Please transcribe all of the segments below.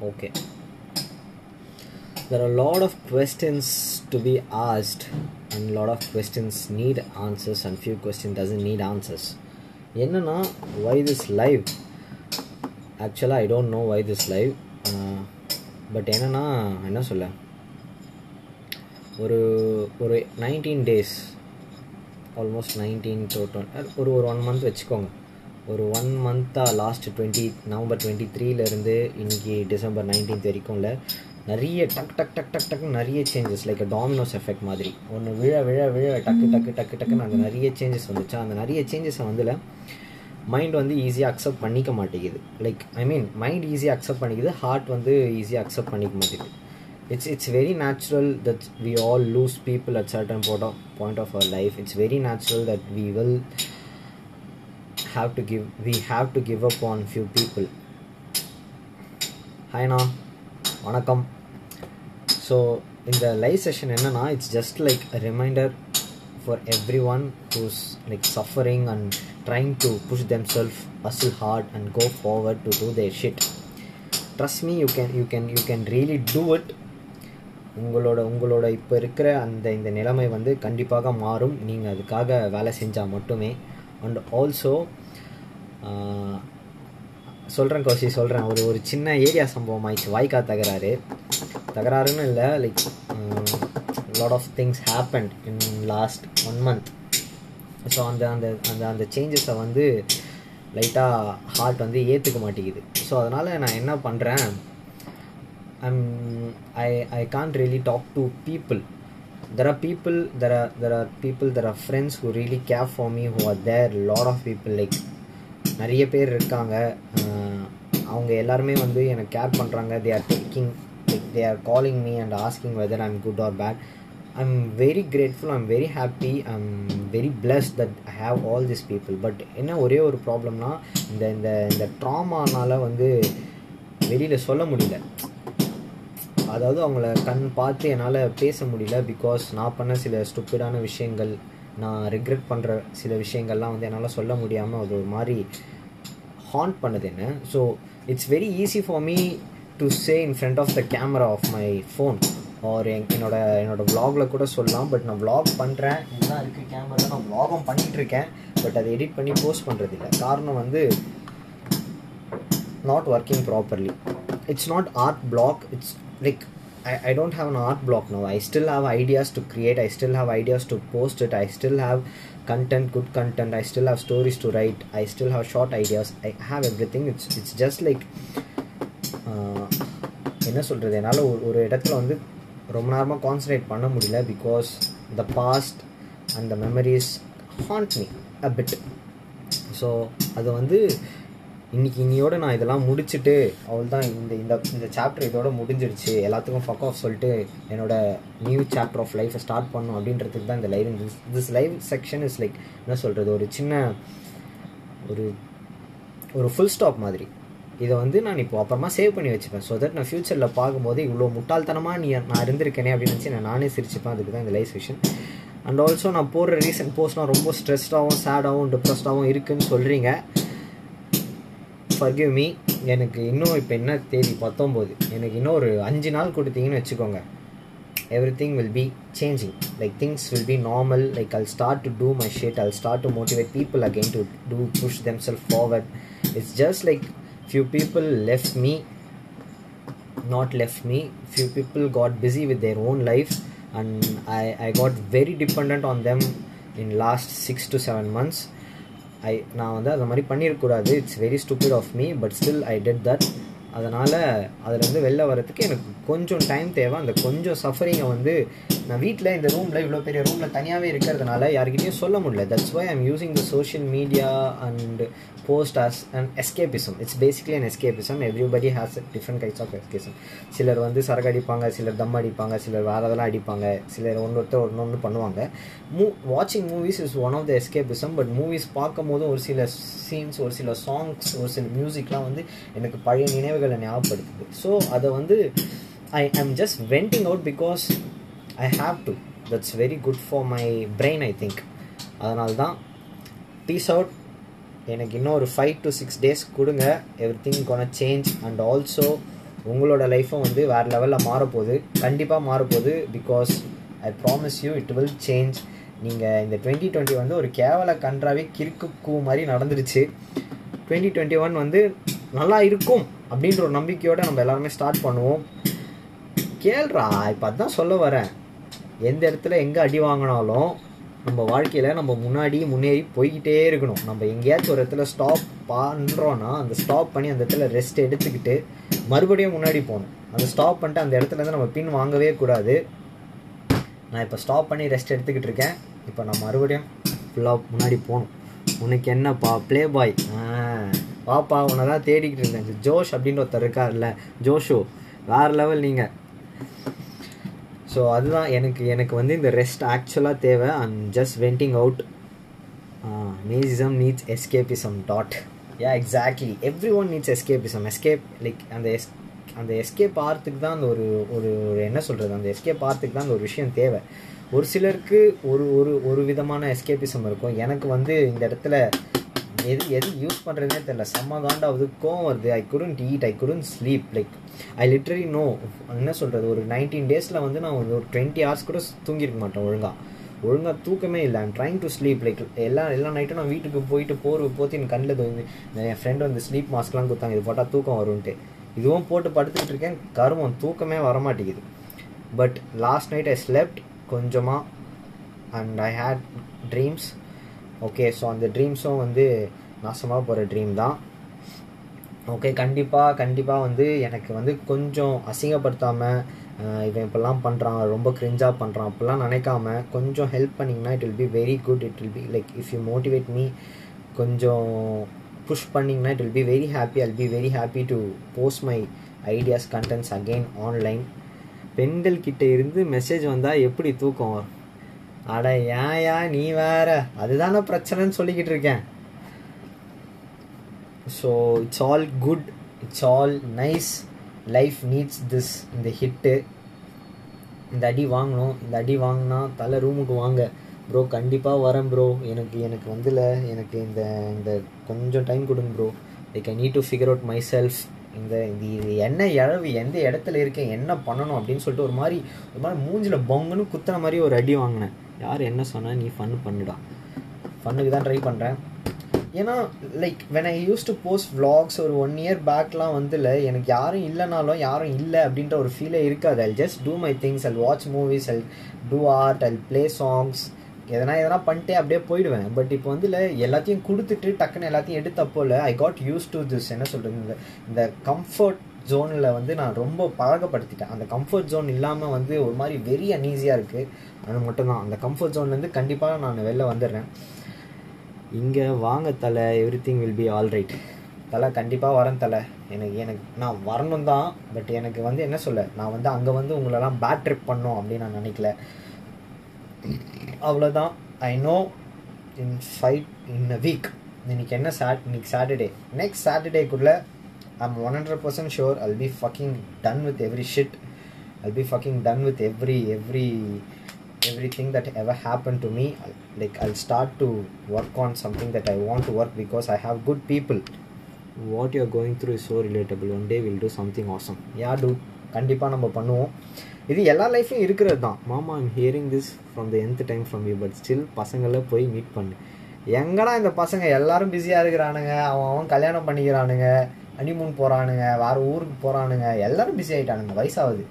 okay there are a lot of questions to be asked and a lot of questions need answers and few questions doesn't need answers என்னன்னா why this live ஆக்சுவலாக I don't know why this live but என்னன்னா என்ன சொல்ல ஒரு ஒரு nineteen days almost nineteen to ஒரு ஒரு one month வச்சுக்கோங்க ஒரு ஒன் மந்த்தாக லாஸ்ட் டுவெண்ட்டி நவம்பர் டுவெண்ட்டி த்ரீலேருந்து இன்னைக்கு டிசம்பர் நைன்டீன்த் வரைக்கும்ல நிறைய டக் டக் டக் டக் டக்குன்னு நிறைய சேஞ்சஸ் லைக் டாமினோஸ் எஃபெக்ட் மாதிரி ஒன்று விழ விழ விழ டக்கு டக்கு டக்கு டக்குன்னு அந்த நிறைய சேஞ்சஸ் வந்துச்சு அந்த நிறைய சேஞ்சஸை வந்துல மைண்ட் வந்து ஈஸியாக அக்செப்ட் பண்ணிக்க மாட்டேங்குது லைக் ஐ மீன் மைண்ட் ஈஸியாக அக்செப்ட் பண்ணிக்குது ஹார்ட் வந்து ஈஸியாக அக்செப்ட் பண்ணிக்க மாட்டேங்குது it's it's very natural that we all lose people at certain point of point of our life it's very natural that we will have to give we have to give up on few people ஹாய்ண்ணா வணக்கம் so இந்த live session என்னன்னா it's just like reminder for every one who's like suffering and trying to push them self as hard and go forward to do their shit trust me you can you can you can really do it உங்களோட உங்களோட இப்போ இருக்கிற அந்த இந்த நிலைமை வந்து கண்டிப்பாக மாறும் நீங்கள் அதுக்காக வேலை செஞ்சால் மட்டுமே அண்ட் ஆல்சோ சொல்கிறேன் கோஷி சொல்கிறேன் ஒரு ஒரு சின்ன ஏரியா சம்பவம் ஆயிடுச்சு வாய்க்கா தகராறு தகராறுன்னு இல்லை like lot of things happen in last one month so அந்த அந்த அந்த அந்த சேஞ்சஸை வந்து லைட்டாக ஹார்ட் வந்து ஏற்றுக்க மாட்டேங்குது ஸோ அதனால் நான் என்ன பண்ணுறேன் I'm I I can't really talk to people there are people there are there are people there are friends who really care for me who are there lot of people like நிறைய பேர் இருக்காங்க அவங்க எல்லாருமே வந்து எனக்கு care பண்ணுறாங்க they are taking like they are calling me and asking whether I'm good or bad I'm very grateful I'm very happy I'm very blessed that I have all this people but என்ன ஒரே ஒரு ப்ராப்ளம்னா இந்த இந்த இந்த ட்ராமானால் வந்து வெளியில் சொல்ல முடியல அதாவது அவங்கள கண் பார்த்து என்னால் பேச முடியல பிகாஸ் நான் பண்ண சில ஸ்டூப்பிடான விஷயங்கள் நான் ரிக்ரெட் பண்ணுற சில விஷயங்கள்லாம் வந்து என்னால் சொல்ல முடியாமல் அது ஒரு மாதிரி ஹாண்ட் பண்ணுது என்ன so it's very easy for me to say in front of the camera of my phone or என் என்னோட என்னோட விலாகில் கூட சொல்லலாம் பட் நான் விலாக் பண்ணுறேன் இதுதான் இருக்குது கேமரா நான் விலாகும் பண்ணிகிட்ருக்கேன் பட் அதை எடிட் பண்ணி போஸ்ட் பண்ணுறது இல்லை காரணம் வந்து not working properly it's not art block it's like I, I don't have an art block now i still have ideas to create i still have ideas to post it i still have content good content i still have stories to write i still have short ideas i have everything it's it's just like என்ன சொல்கிறது என்னால் ஒரு ஒரு இடத்துல வந்து ரொம்ப நேரமாக concentrate பண்ண முடியல because the past and the memories haunt me a bit so அது வந்து இன்னைக்கு இன்னையோட நான் இதெல்லாம் முடிச்சுட்டு அவள் தான் இந்த இந்த இந்த சாப்டர் இதோட முடிஞ்சிருச்சு எல்லாத்துக்கும் ஃபக் ஆஃப் சொல்லிட்டு என்னோட நியூ சாப்டர் ஆஃப் லைஃப்பை ஸ்டார்ட் பண்ணும் அப்படின்றதுக்கு தான் இந்த live this this live session is like என்ன சொல்கிறது ஒரு சின்ன ஒரு ஒரு ஃபுல் ஸ்டாப் மாதிரி இதை வந்து நான் இப்போ அப்புறமா சேவ் பண்ணி வச்சுப்பேன் ஸோ தட் நான் ஃப்யூச்சரில் பார்க்கும்போது இவ்வளோ முட்டாள்தனமாக நீ நான் இருந்திருக்கேனே அப்படின்னு நினச்சி நான் நானே சிரிச்சுப்பேன் அதுக்கு தான் இந்த லைவ் செக்ஷன் அண்ட் ஆல்சோ நான் போடுற ரீசன்ட் போஸ்ட்லாம் ரொம்ப ஸ்ட்ரெஸ்டாகவும் சேடாகவும் டிப்ரெஸ்டாகவும் இருக்குன்னு சொல்கிறீங்க ஃபர்கிவ் மீ எனக்கு இன்னும் இப்போ என்ன தேதி பத்தொம்போது எனக்கு இன்னும் ஒரு அஞ்சு நாள் கொடுத்தீங்கன்னு வச்சுக்கோங்க everything will be changing like things will be normal like I'll start to do my shit I'll start to motivate people again to do push them self forward it's just like few people left me not left me few people got busy with their own life and i i got very dependent on them in last six to seven months I நான் வந்து அது மாதிரி பண்ணியிருக்கூடாது it's very stupid of me but still I did that அதனால் அதுலேருந்து வெளில வரதுக்கு எனக்கு கொஞ்சம் டைம் தேவை அந்த கொஞ்சம் சஃபரிங்கை வந்து நான் வீட்டில் இந்த ரூமில் இவ்வளோ பெரிய ரூமில் தனியாகவே இருக்கிறதுனால யார்கிட்டயும் சொல்ல முடியல that's why I'm using the social media and post as and escapism it's basically an escapism everybody has different kinds of escapism சிலர் வந்து சரக்கு அடிப்பாங்க சிலர் தம் அடிப்பாங்க சிலர் வேறு இதெல்லாம் அடிப்பாங்க சிலர் ஒன்று ஒருத்தர் ஒன்று ஒன்று பண்ணுவாங்க மூ வாட்சிங் movies is one of the escapism but movies பார்க்கும் போதும் ஒரு சில சீன்ஸ் ஒரு சில சாங்ஸ் ஒரு சில மியூசிக்லாம் வந்து எனக்கு பழைய நினைவுகளை ஞாபகப்படுத்துது ஸோ அதை வந்து I I'm just venting out because I have to that's very good for my brain I think அதனால தான் பீஸ் அவுட் எனக்கு இன்னும் ஒரு ஃபைவ் டு சிக்ஸ் டேஸ் கொடுங்க everything gonna change and also உங்களோட லைஃப்பும் வந்து வேறு லெவலில் மாறப்போகுது கண்டிப்பாக மாறப்போகுது because I promise you it will change நீங்கள் இந்த டுவெண்ட்டி டுவெண்ட்டி வந்து ஒரு கேவல கன்றாவே கிறுக்கு கூ மாதிரி நடந்துருச்சு டுவெண்ட்டி டுவெண்ட்டி ஒன் வந்து நல்லா இருக்கும் அப்படின்ற ஒரு நம்பிக்கையோடு நம்ம எல்லாருமே ஸ்டார்ட் பண்ணுவோம் கேள்றா இப்போ அதான் சொல்ல வரேன் எந்த இடத்துல எங்கே அடி வாங்கினாலும் நம்ம வாழ்க்கையில் நம்ம முன்னாடி முன்னேறி போய்கிட்டே இருக்கணும் நம்ம எங்கேயாச்சும் ஒரு இடத்துல ஸ்டாப் பண்ணுறோன்னா அந்த ஸ்டாப் பண்ணி அந்த இடத்துல ரெஸ்ட் எடுத்துக்கிட்டு மறுபடியும் முன்னாடி போகணும் அந்த ஸ்டாப் பண்ணிட்டு அந்த இடத்துல இருந்து நம்ம பின் வாங்கவே கூடாது நான் இப்போ ஸ்டாப் பண்ணி ரெஸ்ட் எடுத்துக்கிட்டு இருக்கேன் இப்போ நான் மறுபடியும் ஃபுல்லாக முன்னாடி போகணும் உனக்கு என்னப்பா ப்ளே பாய் பாப்பா உன்னை தான் தேடிக்கிட்டு இருந்தேன் இந்த ஜோஷ் அப்படின்ற ஒருத்தர் இருக்கார்ல ஜோஷோ வேறு லெவல் நீங்கள் ஸோ அதுதான் எனக்கு எனக்கு வந்து இந்த ரெஸ்ட் ஆக்சுவலாக தேவை ஐம் ஜஸ்ட் வெண்டிங் அவுட் நேசிசம் needs escapism dot yeah exactly everyone needs escapism escape like அந்த எஸ் அந்த எஸ்கேப் ஆகிறதுக்கு தான் அந்த ஒரு ஒரு ஒரு என்ன சொல்கிறது அந்த எஸ்கேப் ஆகிறதுக்கு தான் அந்த ஒரு விஷயம் தேவை ஒரு சிலருக்கு ஒரு ஒரு ஒரு விதமான எஸ்கேபிசம் இருக்கும் எனக்கு வந்து இந்த இடத்துல எது எது யூஸ் பண்ணுறதுனே தெரில செம்ம காண்டாவது கோவம் வருது I couldn't eat I couldn't sleep like I literally no என்ன சொல்கிறது ஒரு நைன்டீன் டேஸில் வந்து நான் ஒரு டுவெண்ட்டி ஹவர்ஸ் கூட தூங்கியிருக்க மாட்டேன் ஒழுங்காக ஒழுங்காக தூக்கமே இல்லை I'm trying to sleep like எல்லா எல்லா நைட்டும் நான் வீட்டுக்கு போயிட்டு போர் போத்தி என் கண்ணில் தோந்து என் ஃப்ரெண்டு வந்து ஸ்லீப் மாஸ்க்லாம் கொடுத்தாங்க இது போட்டால் தூக்கம் வரும்ன்ட்டு இதுவும் போட்டு படுத்துக்கிட்டு இருக்கேன் கருமம் தூக்கமே வரமாட்டேங்குது but last night I slept கொஞ்சமாக and I had dreams okay so அந்த ட்ரீம்ஸும் வந்து நாசமாக போகிற ட்ரீம் தான் ஓகே கண்டிப்பாக கண்டிப்பாக வந்து எனக்கு வந்து கொஞ்சம் அசிங்கப்படுத்தாமல் இவன் இப்போல்லாம் பண்ணுறான் ரொம்ப க்ரிஞ்சாக பண்ணுறான் அப்படிலாம் நினைக்காம கொஞ்சம் ஹெல்ப் பண்ணிங்கன்னா it will be very good it will be like if you motivate me கொஞ்சம் புஷ் பண்ணிங்கன்னா it will be very happy I'll be very happy to post my ideas contents again online பெண்கள் கிட்ட இருந்து message வந்தால் எப்படி தூக்கம் வரும் அட ஏயா நீ வேற அதுதானே பிரச்சனைன்னு சொல்லிக்கிட்டு இருக்கேன் so it's all good it's all nice life needs this இந்த ஹிட்டு இந்த அடி வாங்கணும் இந்த அடி வாங்கினா தலை ரூமுக்கு வாங்க ப்ரோ கண்டிப்பாக வரேன் ப்ரோ எனக்கு எனக்கு வந்துல எனக்கு இந்த இந்த கொஞ்சம் டைம் கொடுங்க bro like I need to figure out myself இந்த இது இது என்ன இழவு எந்த இடத்துல இருக்கேன் என்ன பண்ணணும் அப்படின்னு சொல்லிட்டு ஒரு மாதிரி ஒரு மாதிரி மூஞ்சில் பொங்குன்னு குத்துன மாதிரி ஒரு அடி வாங்கினேன் யார் என்ன சொன்னால் நீ ஃபன் பண்ணுடா ஃபன்னுக்கு தான் ட்ரை பண்ணுறேன் ஏன்னா like when I use to post vlogs ஒரு ஒன் இயர் பேக்லாம் வந்துல எனக்கு யாரும் இல்லைனாலும் யாரும் இல்லை அப்படின்ற ஒரு ஃபீலே இருக்காது I just do my things I watch movies I do art I play songs எதனா எதனா பண்ணிட்டே அப்படியே போயிடுவேன் பட் இப்போ வந்து இல்லை எல்லாத்தையும் கொடுத்துட்டு டக்குன்னு எல்லாத்தையும் எடுத்தப்போல I got use to this என்ன சொல்கிறது இந்த இந்த கம்ஃபர்ட் ஜோனில் வந்து நான் ரொம்ப பழகப்படுத்திட்டேன் அந்த கம்ஃபர்ட் ஜோன் இல்லாமல் வந்து ஒரு மாதிரி வெரி அன்ஈஸியாக இருக்குது அது மட்டும்தான் அந்த கம்ஃபர்ட் ஜோன்லேருந்து கண்டிப்பாக நான் வெளில வந்துடுறேன் இங்கே வாங்க தலை everything will be all right தலை கண்டிப்பாக வரேன் தலை எனக்கு எனக்கு நான் வரணும் தான் பட் எனக்கு வந்து என்ன சொல்ல நான் வந்து அங்கே வந்து உங்களெல்லாம் பேட் ட்ரிப் பண்ணோம் அப்படின்னு நான் நினைக்கல அவ்வளோதான் I know in five in a week இன்னைக்கு என்ன சாட் இன்னைக்கு சாட்டர்டே நெக்ஸ்ட் சாட்டர்டேக்குள்ளே I'm one hundred percent sure I'll be fucking done with every shit I'll be fucking done with every every everything that ever happened to me like i'll start to work on something that i want to work because i have good people what you're going through is so relatable one day we'll do something awesome yeah dude கண்டிப்பாக நம்ம பண்ணுவோம் இது எல்லா லைஃப்லையும் இருக்கிறது தான் மாமா I'm hearing this from the nth time from you but still பசங்களை போய் மீட் பண்ணு எங்கடா இந்த பசங்க எல்லாரும் பிஸியாக இருக்கிறானுங்க அவன் அவன் கல்யாணம் பண்ணிக்கிறானுங்க ஹனிமூன் போகிறானுங்க வேறு ஊருக்கு போகிறானுங்க எல்லாரும் பிஸி ஆகிட்டானுங்க வயசாகுது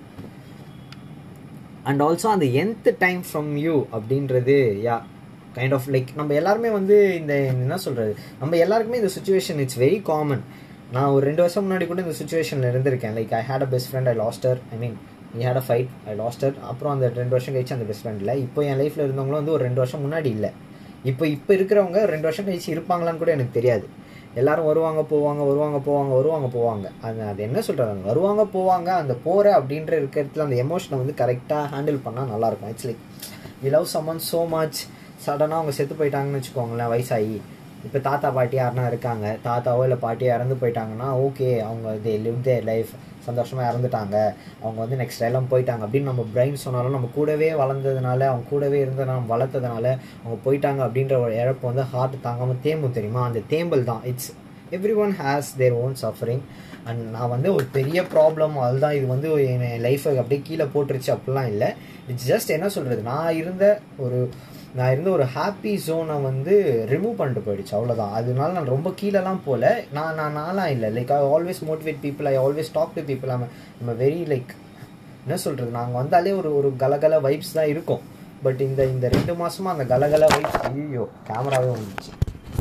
அண்ட் ஆல்சோ அந்த என்த் டைம் ஃப்ரம் யூ அப்படின்றது யா கைண்ட் ஆஃப் லைக் நம்ம எல்லாருமே வந்து இந்த என்ன சொல்கிறது நம்ம எல்லாருக்குமே இந்த சுச்சுவேஷன் இட்ஸ் வெரி காமன் நான் ஒரு ரெண்டு வருஷம் முன்னாடி கூட இந்த சுச்சுவேஷனில் இருந்திருக்கேன் like I had a best friend I lost her I mean நீ ஹேட் அ ஃபைட் ஐ லாஸ்டர் அப்புறம் அந்த ரெண்டு வருஷம் கழிச்சு அந்த பெஸ்ட் ஃப்ரெண்ட் இல்லை இப்போ என் லைஃப்பில் இருந்தவங்களும் வந்து ஒரு ரெண்டு வருஷம் முன்னாடி இல்லை இப்போ இப்போ இருக்கிறவங்க ரெண்டு வருஷம் கழிச்சு இருப்பாங்களான்னு கூட எனக்கு தெரியாது எல்லாரும் வருவாங்க போவாங்க வருவாங்க போவாங்க வருவாங்க போவாங்க அது அது என்ன சொல்கிறாங்க வருவாங்க போவாங்க அந்த போகிற அப்படின்ற இருக்கிறதுல அந்த எமோஷனை வந்து கரெக்டாக ஹேண்டில் பண்ணால் நல்லாயிருக்கும் it's like we love someone so much சடனாக அவங்க செத்து போயிட்டாங்கன்னு வச்சுக்கோங்களேன் வயசாகி இப்போ தாத்தா பாட்டி யாருனா இருக்காங்க தாத்தாவோ இல்லை பாட்டியோ இறந்து போயிட்டாங்கன்னா ஓகே அவங்க தே லிவ் தேர் லைஃப் சந்தோஷமாக இறந்துட்டாங்க அவங்க வந்து நெக்ஸ்ட் எல்லாம் போயிட்டாங்க அப்படின்னு நம்ம பிரெயின் சொன்னாலும் நம்ம கூடவே வளர்ந்ததுனால அவங்க கூடவே இருந்த நம்ம வளர்த்ததுனால அவங்க போயிட்டாங்க அப்படின்ற ஒரு இழப்பு வந்து ஹார்ட் தாங்காமல் தேம்பும் தெரியுமா அந்த தேம்பல் தான் it's everyone has their own suffering and நான் வந்து ஒரு பெரிய ப்ராப்ளம் அதுதான் இது வந்து என் லைஃப்பை அப்படியே கீழே போட்டுருச்சு அப்படிலாம் இல்லை இட்ஸ் ஜஸ்ட் என்ன சொல்கிறது நான் இருந்த ஒரு நான் இருந்த ஒரு ஹாப்பி ஜோனை வந்து ரிமூவ் பண்ணிட்டு போயிடுச்சு அவ்வளோதான் அதனால நான் ரொம்ப கீழெல்லாம் போகல நான் நான் நான்லாம் இல்லை like I always motivate people I always talk to people நம்ம நம்ம வெரி லைக் என்ன சொல்கிறது நாங்கள் வந்தாலே ஒரு ஒரு கலகல வைப்ஸ் தான் இருக்கும் பட் இந்த இந்த ரெண்டு மாசமா அந்த கலகல வைப்ஸ் ஐயோ கேமராவே வந்துச்சு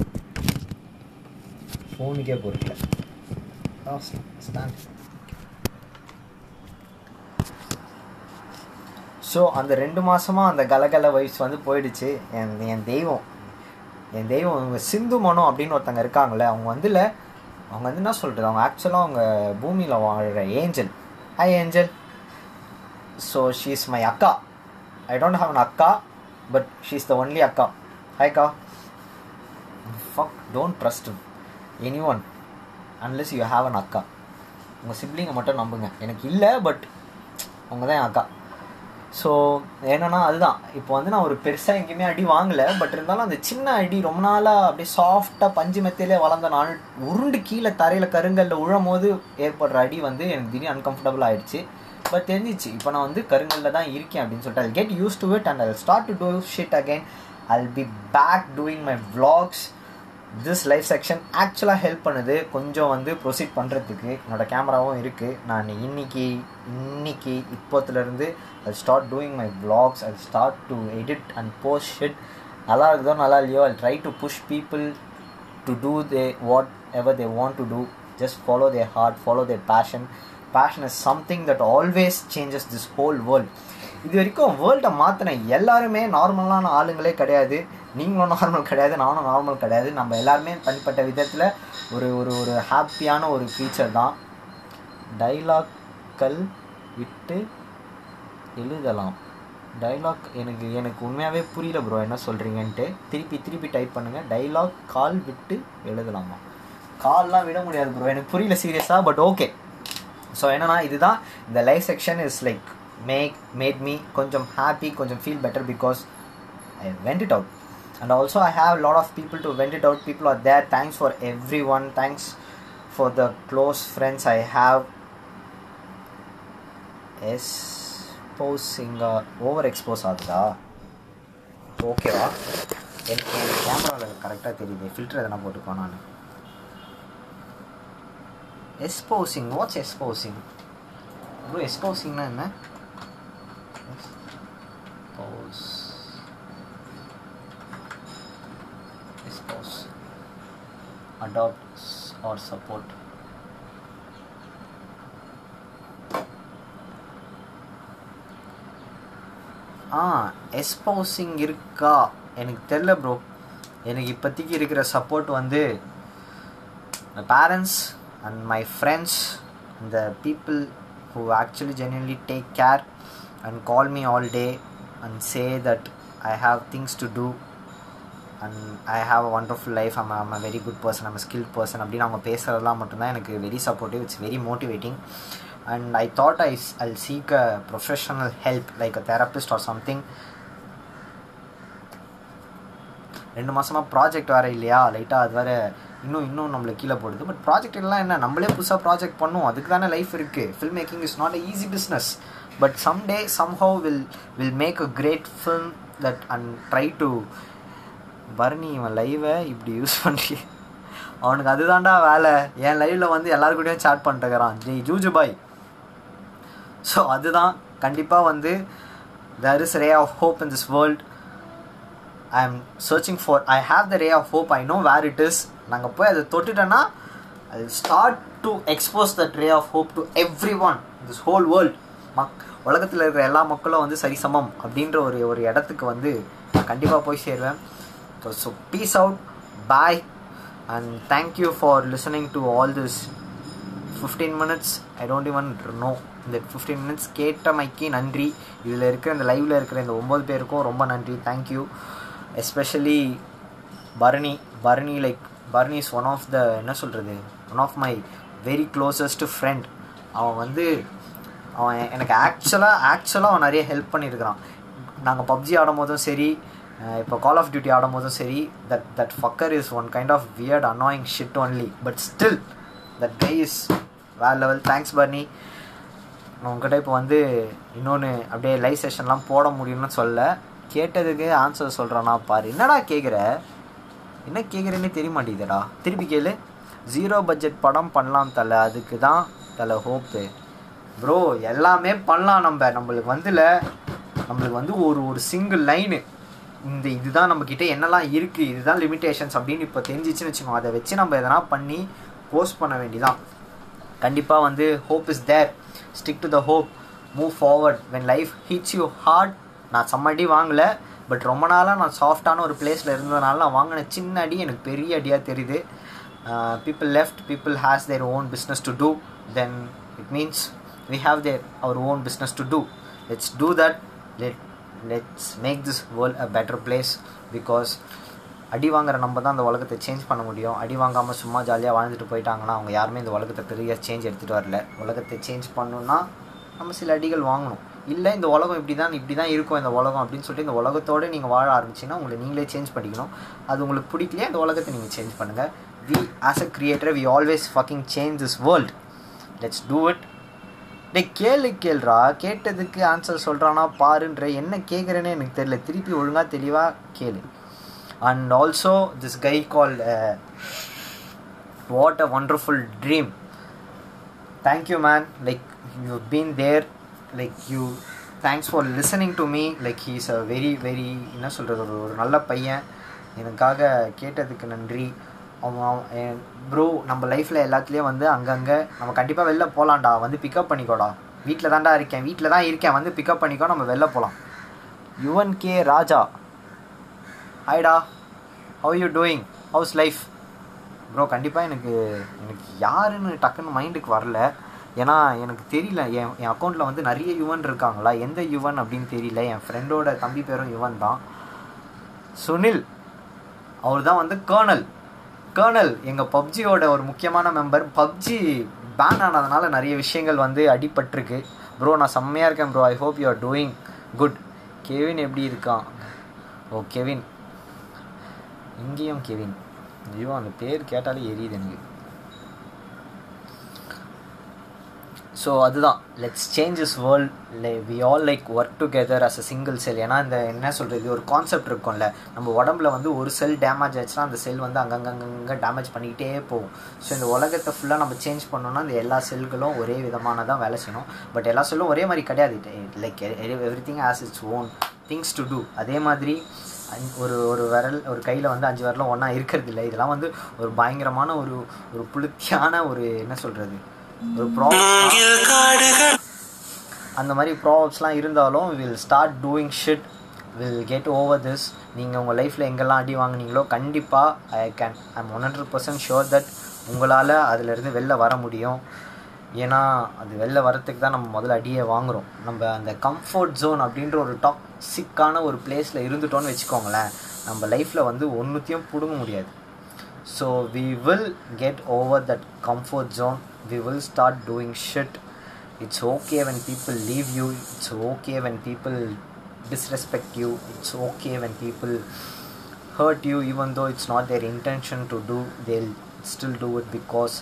ஃபோனுக்கே பொறுக்கல ஸ்டாண்ட் ஸோ அந்த ரெண்டு மாசமா அந்த கலகல வைப்ஸ் வந்து போயிடுச்சு என் என் தெய்வம் என் தெய்வம் இவங்க சிந்து மனோ அப்படின்னு ஒருத்தங்க இருக்காங்களே அவங்க வந்துல அவங்க வந்து என்ன சொல்கிறது அவங்க ஆக்சுவலாக அவங்க பூமியில் வாழ்கிற angel hi angel so she is my அக்கா ஐ டோன்ட் ஹாவ் அன் அக்கா but she is the only அக்கா ஹாய் அக்கா fuck don't trust anyone unless you have an அக்கா உங்கள் சிப்ளிங்கை மட்டும் நம்புங்க எனக்கு இல்லை பட் அவங்க தான் என் அக்கா ஸோ என்னன்னா அதுதான் இப்போ வந்து நான் ஒரு பெருசாக எங்கேயுமே அடி வாங்கலை பட் இருந்தாலும் அந்த சின்ன அடி ரொம்ப நாளாக அப்படியே சாஃப்டாக பஞ்சு மெத்தையிலே வளர்ந்த நாள் உருண்டு கீழே தரையில் கருங்கல்ல உழும் போது ஏற்படுற அடி வந்து எனக்கு திடீர்னு அன்கம்ஃபர்டபுள் ஆயிடுச்சு பட் தெரிஞ்சிச்சு இப்போ நான் வந்து கருங்கல்ல தான் இருக்கேன் அப்படின்னு சொல்லிட்டு I get use to it and I start to do shit again I be back doing my vlogs this live session ஆக்சுவலாக ஹெல்ப் பண்ணுது கொஞ்சம் வந்து ப்ரொசீட் பண்ணுறதுக்கு என்னோட கேமராவும் இருக்குது நான் இன்னைக்கு இன்னைக்கு இப்போத்துலேருந்து I start doing my vlogs I start to edit and post shit நல்லா இருக்குதோ நல்லா இல்லையோ I try to push people to do they whatever they want to do just follow their heart follow their passion passion is something that always changes this whole world இது வரைக்கும் வேர்ல்டை மாற்றின எல்லாருமே நார்மலான ஆளுங்களே கிடையாது நீங்களும் நார்மல் கிடையாது நானும் நார்மல் கிடையாது நம்ம எல்லாருமே தனிப்பட்ட விதத்தில் ஒரு ஒரு ஒரு ஹாப்பியான ஒரு ஃபீச்சர் தான் டைலாக்கள் விட்டு எழுதலாம் டைலாக் எனக்கு எனக்கு உண்மையாகவே புரியல ப்ரோ என்ன சொல்கிறீங்கன்ட்டு திருப்பி திருப்பி டைப் பண்ணுங்கள் டைலாக் கால் விட்டு எழுதலாமா கால்லாம் விட முடியாது ப்ரோ எனக்கு புரியல சீரியஸாக பட் ஓகே ஸோ என்னன்னா இதுதான் இந்த live session is like make made me கொஞ்சம் ஹாப்பி கொஞ்சம் feel better because I vent it out and also I have lot of people to vent it out people are there thanks for every everyone thanks for the close friends I have எக்ஸ்போஸிங்கா over expose ஆகுதா ஓகேவா என் என் கேமராவில் கரெக்டாக தெரியுது filter எதனா போட்டுக்கோ நான் எஸ்போசிங் watts எஸ்போசிங் bro எஸ்போசிங்னா என்ன Expose. Expose. Adopt s- or support. ஆ எஸ்போசிங் இருக்கா எனக்கு தெரில ப்ரோ எனக்கு இப்போதைக்கு இருக்கிற சப்போர்ட் வந்து my parents and my friends and the people who actually genuinely take care and call me all day and say that I have things to do and I have a wonderful life I'm a, I'm a very good person I'm a skilled person அப்படின்னு அவங்க பேசுகிறதெல்லாம் மட்டும்தான் எனக்கு very supportive it's very motivating and I thought I I seek a professional help like a therapist or something ரெண்டு மாசமா project வேறு இல்லையா லைட்டாக அது வேறு இன்னும் இன்னும் நம்மளுக்கு கீழே போடுது பட் ப்ராஜெக்ட் எல்லாம் என்ன நம்மளே புதுசாக ப்ராஜெக்ட் பண்ணும் அதுக்கு தானே லைஃப் இருக்குது film making is not a easy business but some day somehow will will make a great film that and try to Bharani இவன் லைவை இப்படி யூஸ் பண்ணி அவனுக்கு அதுதான்டா வேலை என் லைவில் வந்து எல்லாரு கூடயும் சேட் பண்ணிட்டுக்கிறான் ஜெய் ஜூஜு பாய் ஸோ அதுதான் கண்டிப்பாக வந்து there is ray of hope in this world I am searching for I have the ray of hope I know where it is நாங்கள் போய் அதை தொட்டுட்டோன்னா I start to expose that ray of hope to everyone this whole world மக் உலகத்தில் இருக்கிற எல்லா மக்களும் வந்து சரிசமம் அப்படின்ற ஒரு ஒரு இடத்துக்கு வந்து நான் கண்டிப்பாக போய் சேருவேன் so so peace out bye and thank you for listening to all this fifteen minutes I don't even know இந்த ஃபிஃப்டீன் மினிட்ஸ் கேட்டமைக்கு நன்றி இதில் இருக்கிற இந்த லைவில் இருக்கிற இந்த ஒம்பது பேருக்கும் ரொம்ப நன்றி thank you especially Bharani Bharani like Bharani is one of the என்ன சொல்கிறது one of my very closest friend அவன் வந்து அவன் எனக்கு ஆக்சுவலாக ஆக்சுவலாக அவன் நிறைய ஹெல்ப் பண்ணியிருக்கிறான் நாங்கள் பப்ஜி ஆடும் போதும் சரி இப்போ கால் ஆஃப் டியூட்டி ஆடும் போதும் சரி that that fucker is one kind of weird annoying shit only but still that guy is வேற லெவல் தேங்க்ஸ் பர்னி நான் உங்ககிட்ட இப்போ வந்து இன்னொன்று அப்படியே லைவ் செஷன்லாம் போட முடியும்னு சொல்ல கேட்டதுக்கு ஆன்சர் சொல்கிறேன்னா பாரு என்னடா கேட்குற என்ன கேட்குறேன்னே தெரிய மாட்டேங்குதுடா திருப்பி கேளு ஜீரோ பட்ஜெட் படம் பண்ணலாம் தலை அதுக்கு தான் தலை ஹோப்பு ப்ரோ எல்லாமே பண்ணலாம் நம்ம நம்மளுக்கு வந்துல நம்மளுக்கு வந்து ஒரு ஒரு சிங்கிள் லைனு இந்த இதுதான் நம்மக்கிட்ட என்னெல்லாம் இருக்குது இதுதான் லிமிட்டேஷன்ஸ் அப்படின்னு இப்போ தெரிஞ்சிச்சுன்னு வச்சுக்கோங்க அதை வச்சு நம்ம எதனா பண்ணி போஸ்ட் பண்ண வேண்டியதான் கண்டிப்பாக வந்து hope is there stick to the hope move forward when life hits you hard நான் செம்ம அடி வாங்கலை பட் ரொம்ப நாளாக நான் சாஃப்டான ஒரு பிளேஸில் இருந்ததுனால நான் வாங்கின சின்ன அடி எனக்கு பெரிய அடியாக தெரியுது people left people has their own business to do then it means we have their our own business to do let's do that let let's make this world a better place because அடி வாங்குற நம்ம தான் அந்த உலகத்தை change பண்ண முடியும் அடி வாங்காமல் சும்மா ஜாலியாக வாழ்ந்துட்டு போயிட்டாங்கன்னா அவங்க யாருமே இந்த உலகத்தை பெரிய சேஞ்ச் எடுத்துகிட்டு வரல உலகத்தை சேஞ்ச் பண்ணணும்னா நம்ம சில அடிகள் வாங்கணும் இல்லை இந்த உலகம் இப்படி தான் இப்படி தான் இருக்கும் இந்த உலகம் அப்படின்னு சொல்லிட்டு இந்த உலகத்தோடு நீங்கள் வாழ ஆரம்பிச்சிங்கன்னா உங்களை நீங்களே சேஞ்ச் பண்ணிக்கணும் அது உங்களுக்கு பிடிக்கலையே அந்த உலகத்தை நீங்கள் சேஞ்ச் பண்ணுங்கள் we as a creator we always fucking change this world let's do it டே கேளு கேள்றா கேட்டதுக்கு ஆன்சர் சொல்கிறானா பாருன்ற என்ன கேட்குறேன்னு எனக்கு தெரியல திருப்பி ஒழுங்காக தெளிவாக கேளு and also this guy call what a wonderful dream thank you man like you been there like you thanks for listening to me like he's a very very என்ன சொல்கிறது ஒரு ஒரு நல்ல பையன் எனக்காக கேட்டதுக்கு நன்றி அவன் ப்ரோ நம்ம லைஃப்பில் எல்லாத்துலேயும் வந்து அங்கங்கே நம்ம கண்டிப்பாக வெளில போகலாம்டா வந்து பிக்கப் பண்ணிக்கோடா வீட்டில் தான்டா இருக்கேன் வீட்டில் தான் இருக்கேன் வந்து பிக்கப் பண்ணிக்கோ நம்ம வெளில போகலாம் யுவன் கே ராஜா ஹாய்டா how you doing how's life bro கண்டிப்பாக எனக்கு எனக்கு யாருன்னு டக்குன்னு மைண்டுக்கு வரல ஏன்னா எனக்கு தெரியல என் என் அக்கௌண்ட்டில் வந்து நிறைய யுவன் இருக்காங்களா எந்த யுவன் அப்படின்னு தெரியல என் ஃப்ரெண்டோட தம்பி பேரும் யுவன் தான் சுனில் அவர் தான் வந்து கேர்னல் கேர்னல் எங்கள் பப்ஜியோட ஒரு முக்கியமான மெம்பர் பப்ஜி பேன் ஆனதுனால நிறைய விஷயங்கள் வந்து அடிபட்டிருக்கு ப்ரோ நான் செம்மையாக இருக்கேன் bro I hope you are doing good Kevin எப்படி இருக்கான் ஓ கெவின் இங்கேயும் கெவின் ஐயோ அந்த பேர் கேட்டாலே எரியுது எனக்கு ஸோ அதுதான் லெட்ஸ் சேஞ்ச் இஸ் வேர்ல்ட் லை we all like work together as a single cell ஏன்னா இந்த என்ன சொல்கிறது ஒரு கான்செப்ட் இருக்கும்ல நம்ம உடம்புல வந்து ஒரு செல் டேமேஜ் ஆச்சுன்னா அந்த செல் வந்து அங்கங்கங்க டேமேஜ் பண்ணிக்கிட்டே போகும் ஸோ இந்த உலகத்தை ஃபுல்லாக நம்ம சேஞ்ச் பண்ணோம்னா இந்த எல்லா செல்களும் ஒரே விதமான தான் வேலை செய்யணும் பட் எல்லா செல்லும் ஒரே மாதிரி கிடையாது like everything has its own things to do அதே மாதிரி ஒரு ஒரு விரல் ஒரு கையில் வந்து அஞ்சு விரலும் ஒன்றா இருக்கிறது இல்லை இதெல்லாம் வந்து ஒரு பயங்கரமான ஒரு ஒரு புளுத்தியான ஒரு என்ன சொல்கிறது ஒரு ப்ராப்ளம் அந்த மாதிரி ப்ராப்ளம்ஸ்லாம் இருந்தாலும் will start doing shit will get over this நீங்கள் உங்கள் லைஃப்பில் எங்கெல்லாம் அடி வாங்குனீங்களோ கண்டிப்பாக I can I'm one hundred percent sure that உங்களால் அதிலிருந்து வெளில வர முடியும் ஏன்னா அது வெளில வரத்துக்கு தான் நம்ம முதல்ல அடியை வாங்குகிறோம் நம்ம அந்த கம்ஃபர்ட் ஜோன் அப்படின்ற ஒரு டாக்ஸிக்கான ஒரு பிளேஸில் இருந்துட்டோன்னு வச்சுக்கோங்களேன் நம்ம லைஃப்பில் வந்து ஒன்றுத்தையும் பிடுங்க முடியாது so we will get over that comfort zone we will start doing shit it's okay when people leave you it's okay when people disrespect you it's okay when people hurt you even though it's not their intention to do they'll still do it because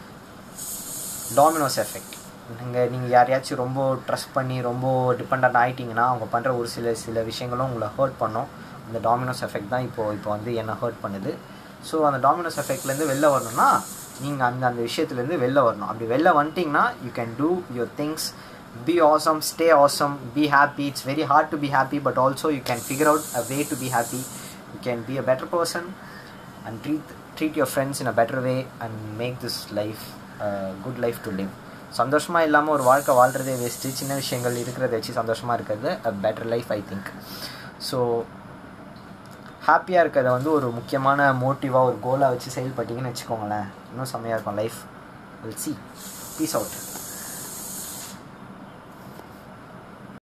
dominoes effect நீங்கள் நீங்கள் யாரையாச்சும் ரொம்ப trust பண்ணி ரொம்ப depend ஆகிட்டிங்கன்னா அவங்க பண்ணுற ஒரு சில சில விஷயங்களும் உங்களை ஹர்ட் பண்ணும் அந்த டாமினோஸ் எஃபெக்ட் தான் இப்போது இப்போ வந்து என்ன ஹர்ட் பண்ணுது ஸோ அந்த டாமினோஸ் எஃபெக்ட்லேருந்து வெளில வரணும்னா நீங்கள் அந்த அந்த விஷயத்துலேருந்து வெளில வரணும் அப்படி வெளில வந்துட்டிங்கன்னா you can do your things be awesome stay awesome be happy it's very hard to be happy but also you can figure out a way to be happy you can be a better person and treat treat your friends in a better way and make this life a good life to live சந்தோஷமாக இல்லாமல் ஒரு வாழ்க்கை வாழ்கிறதே waste சின்ன விஷயங்கள் இருக்கிறத வச்சு சந்தோஷமாக இருக்கிறது a better life I think so ஹாப்பியாக இருக்கிறத வந்து ஒரு முக்கியமான மோட்டிவாக ஒரு கோலாக வச்சு செயல்பட்டீங்கன்னு வச்சுக்கோங்களேன் இன்னும் செம்மையாக இருக்கும் life will see peace out